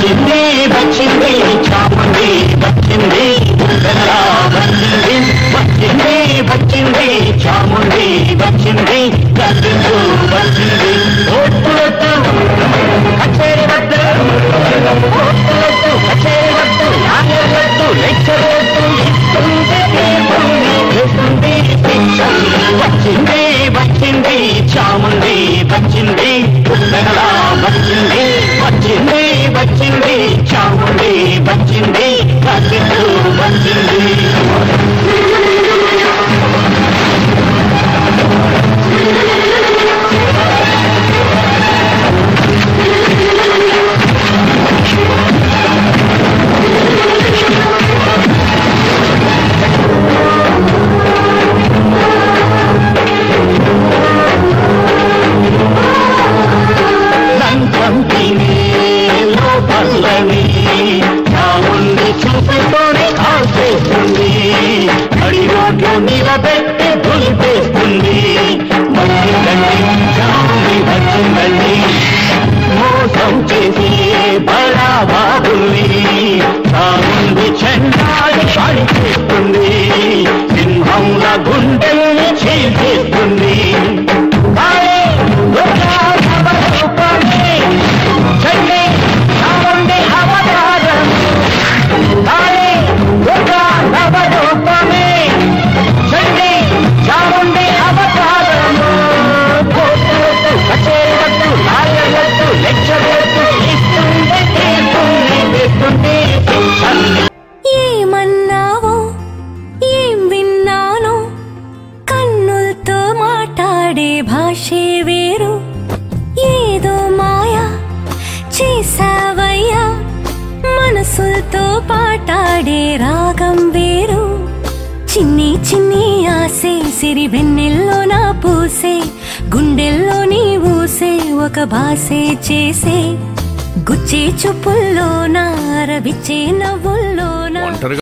వచ్చింది వచ్చింది చాముండి వచ్చింది ఉత్తరా వచ్చింది వచ్చింది వచ్చింది చాముండి వచ్చింది గల్లిందు వచ్చింది ఓట్లొట్టు కచేరి వద్దు ఓట్లొట్టు కచేరి వద్దు నాయొట్టు లెక్కరొట్టు ఇస్తుంది తీరుతుంది చేస్తుంది శిక్షణ వచ్చింది వచ్చింది చాముండి వచ్చింది ఉత్తరా వచ్చింది వచ్చింది వచ్చింది చాముండి వచ్చింది గల్లిందు వచ్చింది లంచం తిని లోపలని చాముండి చూపుతోనే కాల్చేస్తుంది అడి రోడ్లు నిలబెట్టి దులిపేస్తుంది మంచి గండి చాముండి వచ్చిందండి మోసం చేసి బడా బాబుల్ని చాముండి చెండాలి పడి చేస్తుంది సింహంల గుండెల్ని చీల్చేస్తుంది కాళీ, దుర్గా, నవరూపమే, చండి, చాముండి అవతారం. కాళీ, దుర్గా, నవరూపమే, చండి, చాముండి అవతారం. కోర్టులొద్దు, కచేరీలొద్దు, లాయర్లొద్దు, లెక్చర్లొద్దు, ఇస్తుంది, తీస్తుంది, తెస్తుంది శిక్షణ. ఏమన్నావో ఏం విన్నానో కన్నులతో మాట్లాడే భాషే వేరు ఏదో మాయా చేసావయ్యా మనసులతో పాటాడే రాగం వేరు చిన్ని చిన్ని ఆసే సిరి వెన్నెల్లో నా పూసే గుండెల్లో నీ ఊసే ఒక భాసే చేసే గుచ్చే చూపుల్లోనా రవిచ్చే నవ్వుల్లోనా ఒంటరిగా